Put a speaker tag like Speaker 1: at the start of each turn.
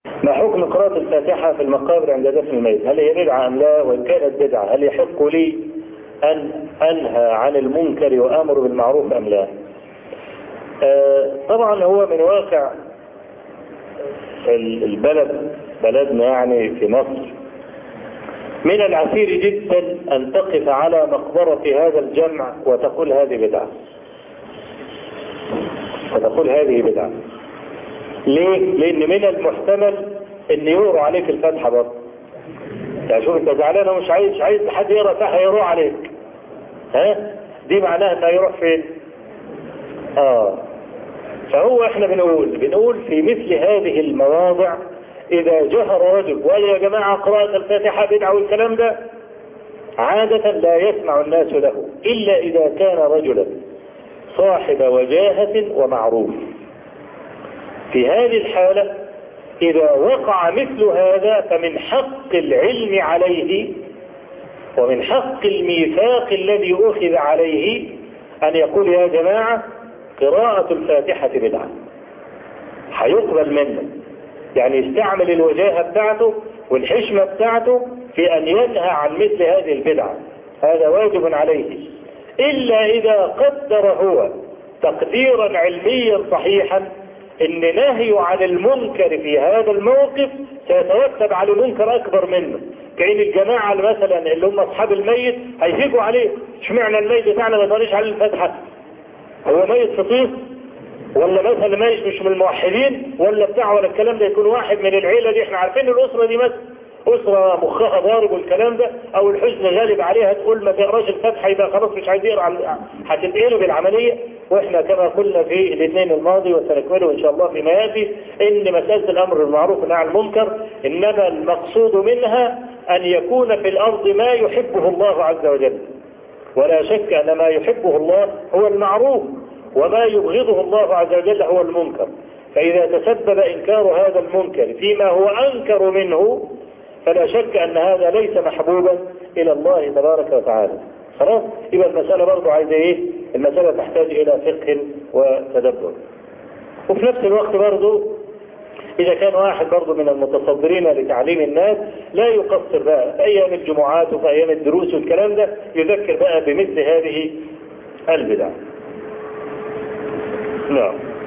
Speaker 1: ما حكم قراءة الفاتحة في المقابر عند دفن الميت هل هي بدعة أم لا وإن كانت بدعة هل يحق لي أن أنهى عن المنكر وآمر بالمعروف أم لا آه طبعا هو من واقع البلد بلدنا يعني في مصر من العسير جدا أن تقف على مقبرة هذا الجمع وتقول هذه بدعة وتقول هذه بدعة ليه؟ لأن من المحتمل أن يقروا عليك الفتحة برضه يعني شوف أنت زعلان ومش عايز مش عايز حد يقرا فتحة يقروا عليك ها؟ دي معناها أنه يروح فين؟ آه فهو احنا بنقول بنقول في مثل هذه المواضع إذا جهر رجل وقال يا جماعة قراءة الفاتحة بدعة والكلام ده عادة لا يسمع الناس له إلا إذا كان رجلا صاحب وجاهة ومعروف في هذه الحالة إذا وقع مثل هذا فمن حق العلم عليه ومن حق الميثاق الذي أخذ عليه أن يقول يا جماعة قراءة الفاتحة بدعة هيقبل منه يعني يستعمل الوجاهة بتاعته والحشمة بتاعته في أن ينهى عن مثل هذه البدعة هذا واجب عليه إلا إذا قدر هو تقديرا علميا صحيحا ان نهي عن المنكر في هذا الموقف سيترتب على منكر اكبر منه كأن الجماعة مثلا اللي هم اصحاب الميت هيهيجوا عليه اشمعنى الميت بتاعنا ما يطريش عليه الفتحة هو ميت فطير ولا مثلا ميت مش من الموحدين ولا بتاع ولا الكلام ده يكون واحد من العيلة دي احنا عارفين الاسرة دي مثلا أسرة مخها ضارب والكلام ده أو الحزن غالب عليها تقول ما تقراش الفتحة يبقى خلاص مش عايز يقرا هتتقلب العملية وإحنا كما قلنا في الاثنين الماضي وسنكمله إن شاء الله فيما يأتي إن مسألة الأمر بالمعروف والنهي عن المنكر إنما المقصود منها أن يكون في الأرض ما يحبه الله عز وجل ولا شك أن ما يحبه الله هو المعروف وما يبغضه الله عز وجل هو المنكر فإذا تسبب إنكار هذا المنكر فيما هو أنكر منه فلا شك أن هذا ليس محبوبا إلى الله تبارك وتعالى خلاص يبقى المسألة برضو عايزة إيه المسألة تحتاج إلى فقه وتدبر وفي نفس الوقت برضو إذا كان واحد برضو من المتصدرين لتعليم الناس لا يقصر بقى في أيام الجمعات وفي أيام الدروس والكلام ده يذكر بقى بمثل هذه البدع نعم